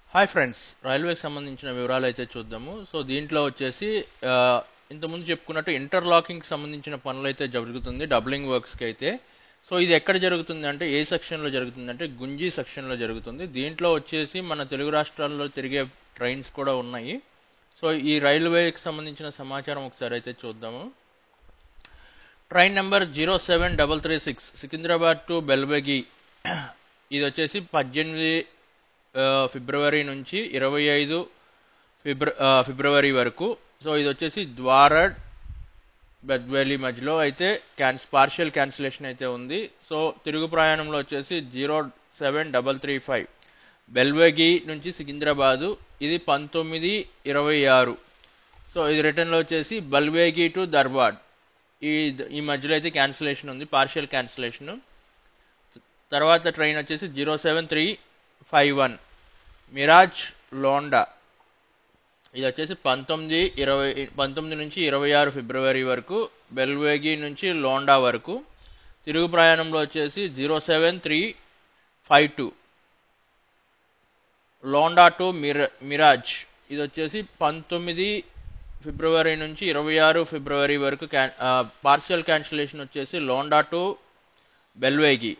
hi friends రైల్వేకి సంబంధించిన వివరాలు అయితే చూద్దాము సో దీంట్లో వచ్చేసి ఆ, ఇంతకుముందు చెప్పుకున్నట్టు ఇంటర్లాకింగ్ సంబంధించిన పనులు అయితే జరుగుతుంది డబ్లింగ్ వర్క్స్కి అయితే సో ఇది ఎక్కడ జరుగుతుంది అంటే ఏ సెక్షన్లో జరుగుతుంది అంటే గుంజీ సెక్షన్లో జరుగుతుంది దీంట్లో వచ్చేసి మన తెలుగు రాష్ట్రాల్లో తిరిగే ట్రైన్స్ కూడా ఉన్నాయి సో ఈ రైల్వేకి సంబంధించిన సమాచారం ఒకసారి అయితే చూద్దాము train number zero seven double three six Secunderabad to Belagavi ఇది వచ్చేసి పద్దెనిమిది ఆ, ఫిబ్రవరి నుంచి ఇరవై ఐదు ఫిబ్ర ఆ, ఫిబ్రవరి వరకు సో ఇది వచ్చేసి ద్వారడ్ బెద్వేలి మధ్యలో అయితే క్యాన్స్ పార్షియల్ క్యాన్సిలేషన్ అయితే ఉంది సో తిరుగు ప్రయాణంలో వచ్చేసి zero seven double three five Belagavi నుంచి సికింద్రాబాదు ఇది పంతొమ్మిది ఇరవై ఆరు సో ఇది రిటర్న్లో వచ్చేసి బల్వేగి టు దర్బాడ్ ఈ ఈ మధ్యలో అయితే క్యాన్సిలేషన్ ఉంది పార్షియల్ క్యాన్సిలేషన్ తర్వాత ట్రైన్ వచ్చేసి zero seven three five one Miraj Londa ఇది వచ్చేసి పంతొమ్మిది ఇరవై పంతొమ్మిది నుంచి ఇరవై ఆరు ఫిబ్రవరి వరకు బెల్వేగి నుంచి లోండా వరకు తిరుగు ప్రయాణంలో వచ్చేసి zero seven three five two Londa to మిర మిరాజ్ ఇది వచ్చేసి పంతొమ్మిది ఫిబ్రవరి నుంచి ఇరవై ఆరు ఫిబ్రవరి వరకు క్యాన్ పార్షియల్ క్యాన్సిలేషన్ వచ్చేసి Londa to Belagavi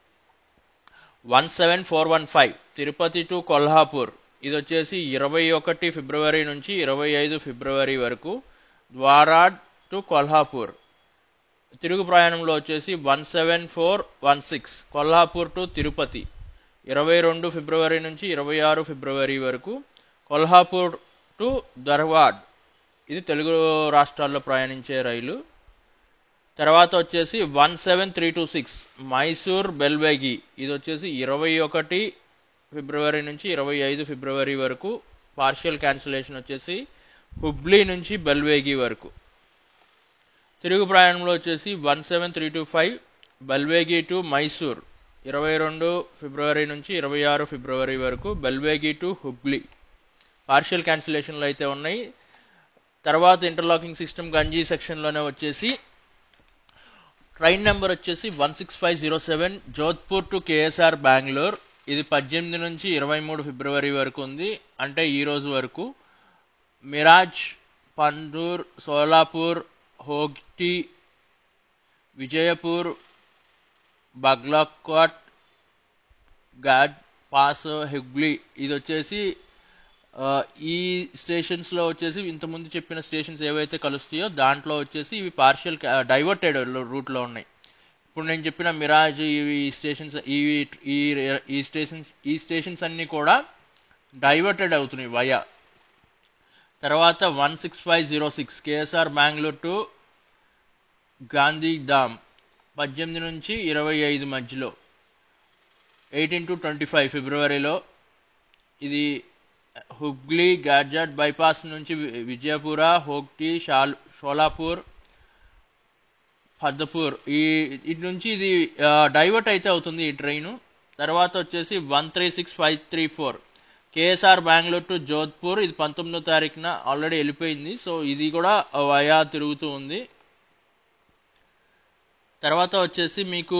one seven four one five Tirupati to Kolhapur ఇది వచ్చేసి ఇరవై ఒకటి ఫిబ్రవరి నుంచి ఇరవై ఐదు ఫిబ్రవరి వరకు ద్వారాడ్ టు కొల్హాపూర్ తిరుగు ప్రయాణంలో వచ్చేసి one seven four one six Kolhapur to Tirupati ఇరవై రెండు ఫిబ్రవరి నుంచి ఇరవై ఆరు ఫిబ్రవరి వరకు కొల్హాపూర్ టు ధర్వాడ్ ఇది తెలుగు రాష్ట్రాల్లో ప్రయాణించే రైలు తర్వాత వచ్చేసి one seven three two six Mysore Belagavi ఇది వచ్చేసి ఇరవై ఒకటి ఫిబ్రవరి నుంచి ఇరవై ఐదు ఫిబ్రవరి వరకు పార్షియల్ క్యాన్సిలేషన్ వచ్చేసి హుబ్లీ నుంచి బెల్వేగి వరకు తిరుగు ప్రయాణంలో వచ్చేసి one seven three two five Belagavi to Mysore ఇరవై రెండు ఫిబ్రవరి నుంచి ఇరవై ఆరు ఫిబ్రవరి వరకు బెల్వేగి టు హుబ్లీ పార్షియల్ క్యాన్సిలేషన్లు అయితే ఉన్నాయి తర్వాత ఇంటర్లాకింగ్ సిస్టమ్ గంజీ సెక్షన్లోనే వచ్చేసి ట్రైన్ నెంబర్ వచ్చేసి one six five zero seven Jodhpur to KSR Bengaluru ఇది పద్దెనిమిది నుంచి ఇరవై మూడు ఫిబ్రవరి వరకు ఉంది అంటే ఈ రోజు వరకు మిరాజ్ పండూర్ సోలాపూర్ హోగ్టీ విజయపూర్ బగ్లాకోట్ గాడ్ పాస్ హెగ్లీ ఇది వచ్చేసి ఆ, ఈ స్టేషన్స్ లో వచ్చేసి ఇంతకుముందు చెప్పిన స్టేషన్స్ ఏవైతే కలుస్తాయో దాంట్లో వచ్చేసి ఇవి పార్షియల్ డైవర్టెడ్ రూట్ లో ఉన్నాయి ఇప్పుడు నేను చెప్పిన మిరాజ్ ఇవి స్టేషన్స్ ఇవి ఈ ఈ స్టేషన్స్ ఈ స్టేషన్స్ అన్ని కూడా డైవర్టెడ్ అవుతున్నాయి వయా తర్వాత one six five zero six KSR Bengaluru to Gandhidham పద్దెనిమిది నుంచి ఇరవై ఐదు మధ్యలో ఎయిటీన్ టు ట్వంటీ ఫైవ్ ఫిబ్రవరిలో ఇది హుగ్లీ గాడ్జాట్ బైపాస్ నుంచి వి- విజయపుర హోగ్టీ షాల్ షోలాపూర్ ఫద్దపూర్ ఈ ఇటు నుంచి ఇది డైవర్ట్ అయితే అవుతుంది ఈ ట్రైన్ తర్వాత వచ్చేసి one three six five three four KSR Bengaluru to Jodhpur ఇది పంతొమ్మిదో తారీఖున ఆల్రెడీ వెళ్ళిపోయింది సో ఇది కూడా వయా తిరుగుతూ ఉంది తర్వాత వచ్చేసి మీకు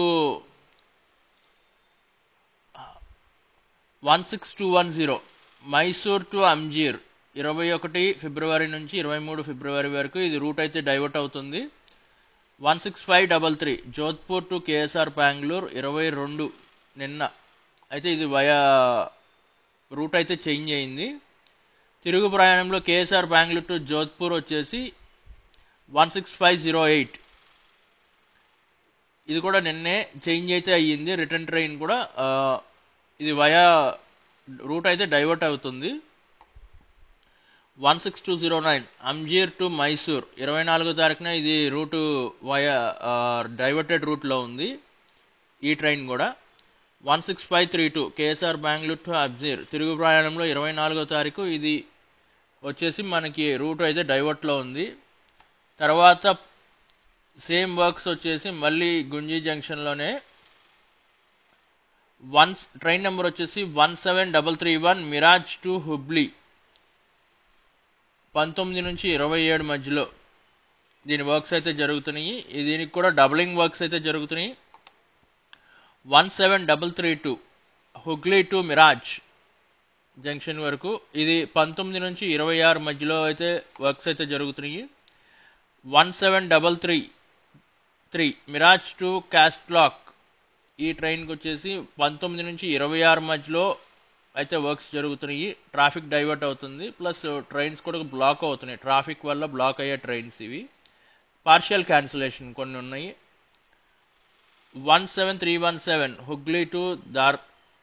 one six two one zero Mysore to అంజీర్ ఇరవై ఒకటి ఫిబ్రవరి నుంచి ఇరవై మూడు ఫిబ్రవరి వరకు ఇది రూట్ అయితే డైవర్ట్ అవుతుంది one six five double three Jodhpur to KSR Bengaluru ఇరవై రెండు నిన్న అయితే ఇది వయా రూట్ అయితే చేంజ్ అయింది తిరుగు ప్రయాణంలో కేఎస్ఆర్ బెంగళూరు టు జోధ్పూర్ వచ్చేసి one six five zero eight ఇది కూడా నిన్నే చేంజ్ అయితే అయ్యింది రిటర్న్ ట్రైన్ కూడా ఆ, ఇది వయా రూట్ అయితే డైవర్ట్ అవుతుంది one six two zero nine అంజీర్ టు మైసూర్ ఇరవై నాలుగో తారీఖున ఇది రూటు వయా డైవర్టెడ్ రూట్లో ఉంది ఈ ట్రైన్ కూడా one six five three two KSR Bengaluru to అబ్జీర్ తిరుగు ప్రయాణంలో ఇరవై నాలుగో తారీఖు ఇది వచ్చేసి మనకి రూట్ అయితే డైవర్ట్లో ఉంది తర్వాత సేమ్ వర్క్స్ వచ్చేసి మళ్ళీ గుంజీ జంక్షన్లోనే వన్ ట్రైన్ నెంబర్ వచ్చేసి one seven double three one Miraj to Hubli పంతొమ్మిది నుంచి ఇరవై ఏడు మధ్యలో దీని వర్క్స్ అయితే జరుగుతున్నాయి ఈ దీనికి కూడా డబలింగ్ వర్క్స్ అయితే జరుగుతున్నాయి one seven double three two Hubli to Miraj junction వరకు ఇది పంతొమ్మిది నుంచి ఇరవై ఆరు మధ్యలో అయితే వర్క్స్ అయితే జరుగుతున్నాయి one seven double three three Miraj to Castle Rock ఈ ట్రైన్కి వచ్చేసి పంతొమ్మిది నుంచి ఇరవై ఆరు మధ్యలో అయితే వర్క్స్ జరుగుతున్నాయి ట్రాఫిక్ డైవర్ట్ అవుతుంది ప్లస్ ట్రైన్స్ కూడా బ్లాక్ అవుతున్నాయి ట్రాఫిక్ వల్ల బ్లాక్ అయ్యే ట్రైన్స్ ఇవి పార్షియల్ క్యాన్సిలేషన్ కొన్ని ఉన్నాయి one seven three one seven Hubli to దార్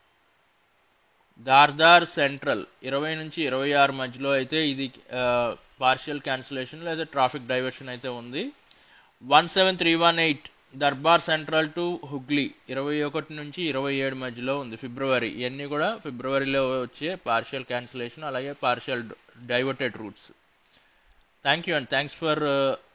దార్దార్ సెంట్రల్ ఇరవై నుంచి ఇరవై ఆరు మధ్యలో అయితే ఇది పార్షియల్ క్యాన్సిలేషన్ లేదా ట్రాఫిక్ డైవర్షన్ అయితే ఉంది one seven three one eight Dharwad central to Hubli ఇరవై ఒకటి నుంచి ఇరవై ఏడు మధ్యలో ఉంది ఫిబ్రవరి ఇవన్నీ కూడా ఫిబ్రవరిలో వచ్చే పార్షియల్ క్యాన్సిలేషన్ అలాగే partial diverted routes thank you and thanks for